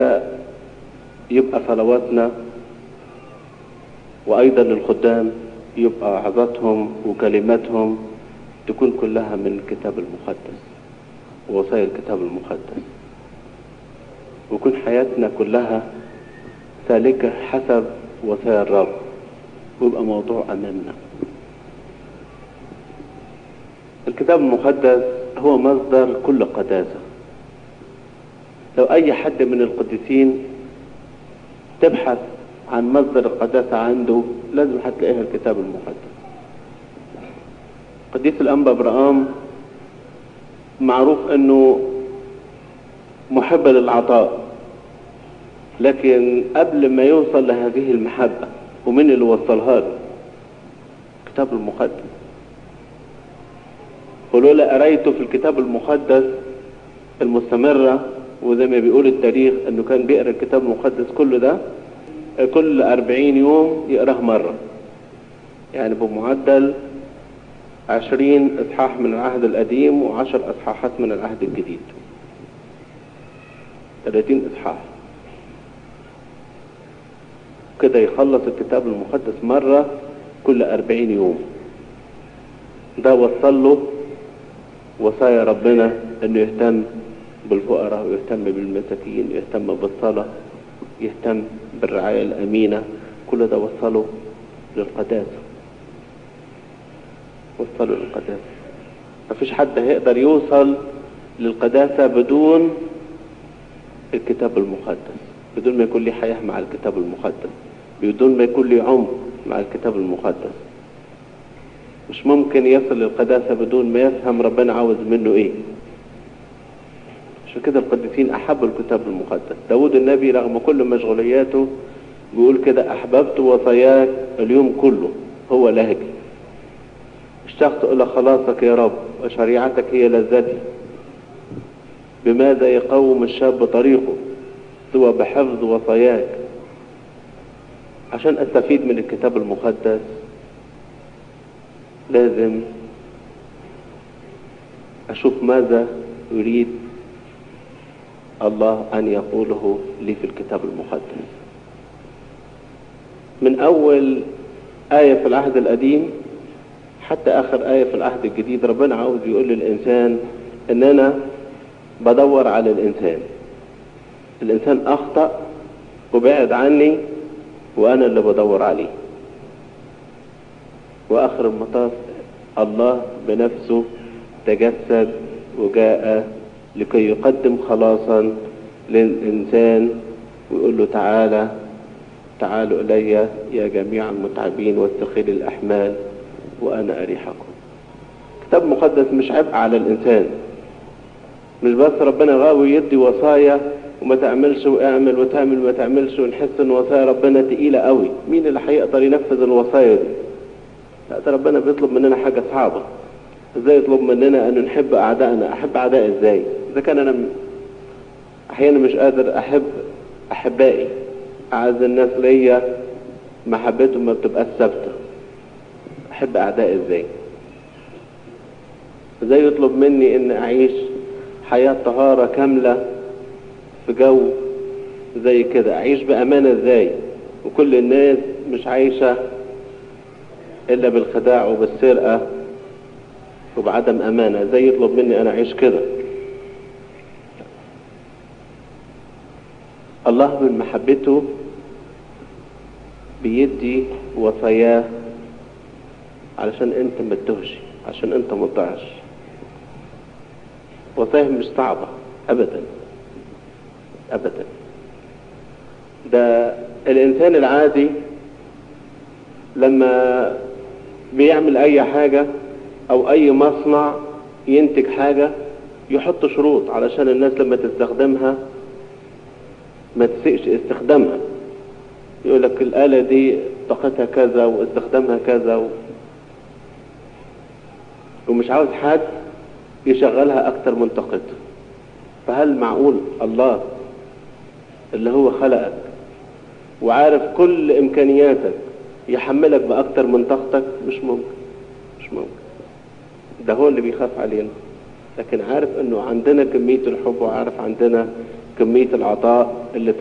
يبقى صلواتنا وأيضا للخدام يبقى وعظاتهم وكلماتهم تكون كلها من الكتاب المقدس ووصايا الكتاب المقدس ويكون حياتنا كلها سالكة حسب وصايا الرب ويبقى موضوع أمامنا الكتاب المقدس هو مصدر كل قداسة لو أي حد من القديسين تبحث عن مصدر القداسة عنده لازم هتلاقيها الكتاب المقدس قديس الأنبا برام معروف أنه محب للعطاء لكن قبل ما يوصل لهذه المحبة ومن اللي وصلها له الكتاب المقدس ولولا قرايته في الكتاب المقدس المستمرة وزي ما بيقول التاريخ انه كان بيقرا الكتاب المقدس كله ده كل أربعين يوم يقراه مرة يعني بمعدل عشرين إصحاح من العهد القديم وعشر إصحاحات من العهد الجديد ثلاثين إصحاح كده يخلص الكتاب المقدس مرة كل أربعين يوم ده وصل له وصايا ربنا انه يهتم بالفقراء ويهتم بالمساكين يهتم بالصلاة يهتم بالرعاية الأمينة كل ده وصله للقداسة وصله للقداسة مفيش حد هيقدر يوصل للقداسة بدون الكتاب المقدس بدون ما يكون لي حياة مع الكتاب المقدس بدون ما يكون لي عمق مع الكتاب المقدس مش ممكن يصل للقداسة بدون ما يفهم ربنا عاوز منه ايه عشان كده القديسين احبوا الكتاب المقدس داود النبي رغم كل مشغولياته بيقول كده احببت وصاياك اليوم كله هو لهجي اشتقت الى خلاصك يا رب وشريعتك هي لذتي بماذا يقوم الشاب طريقه سوى بحفظ وصاياك عشان استفيد من الكتاب المقدس لازم اشوف ماذا يريد الله ان يقوله لي في الكتاب المقدس من اول آية في العهد القديم حتى اخر آية في العهد الجديد ربنا عاوز يقول للانسان ان انا بدور على الانسان الانسان اخطأ وبعد عني وانا اللي بدور عليه واخر المطاف الله بنفسه تجسد وجاء لكي يقدم خلاصا للإنسان ويقول له تعالى تعالوا إلي يا جميع المتعبين والثقيل الأحمال وأنا أريحكم كتاب مقدس مش عبء على الإنسان مش بس ربنا غاوي يدي وصايا وما تعملش واعمل وتعمل وما تعملش ونحس ان وصايا ربنا تقيلة قوي مين اللي هيقدر ينفذ الوصايا دي لا ده ربنا بيطلب مننا حاجة صعبة ازاي يطلب مننا ان نحب اعدائنا احب اعدائي ازاي اذا كان انا احيانا مش قادر احب احبائي اعز الناس ليا محبتهم ما بتبقاش ثابته احب اعدائي ازاي ازاي يطلب مني ان اعيش حياة طهارة كاملة في جو زي كده اعيش بامانة ازاي وكل الناس مش عايشة الا بالخداع وبالسرقة وبعدم امانة ازاي يطلب مني انا اعيش كده الله من محبته بيدي وصاياه علشان انت ما تتهش عشان انت ما تضيعش وصايا مش صعبة ابدا ابدا ده الانسان العادي لما بيعمل اي حاجة او اي مصنع ينتج حاجة يحط شروط علشان الناس لما تستخدمها ما تسيئش استخدامها يقول لك الآلة دي طاقتها كذا واستخدامها كذا و... ومش عاوز حد يشغلها أكتر من طاقته فهل معقول الله اللي هو خلقك وعارف كل إمكانياتك يحملك بأكتر من طاقتك مش ممكن مش ممكن ده هو اللي بيخاف علينا لكن عارف انه عندنا كمية الحب وعارف عندنا كمية العطاء اللي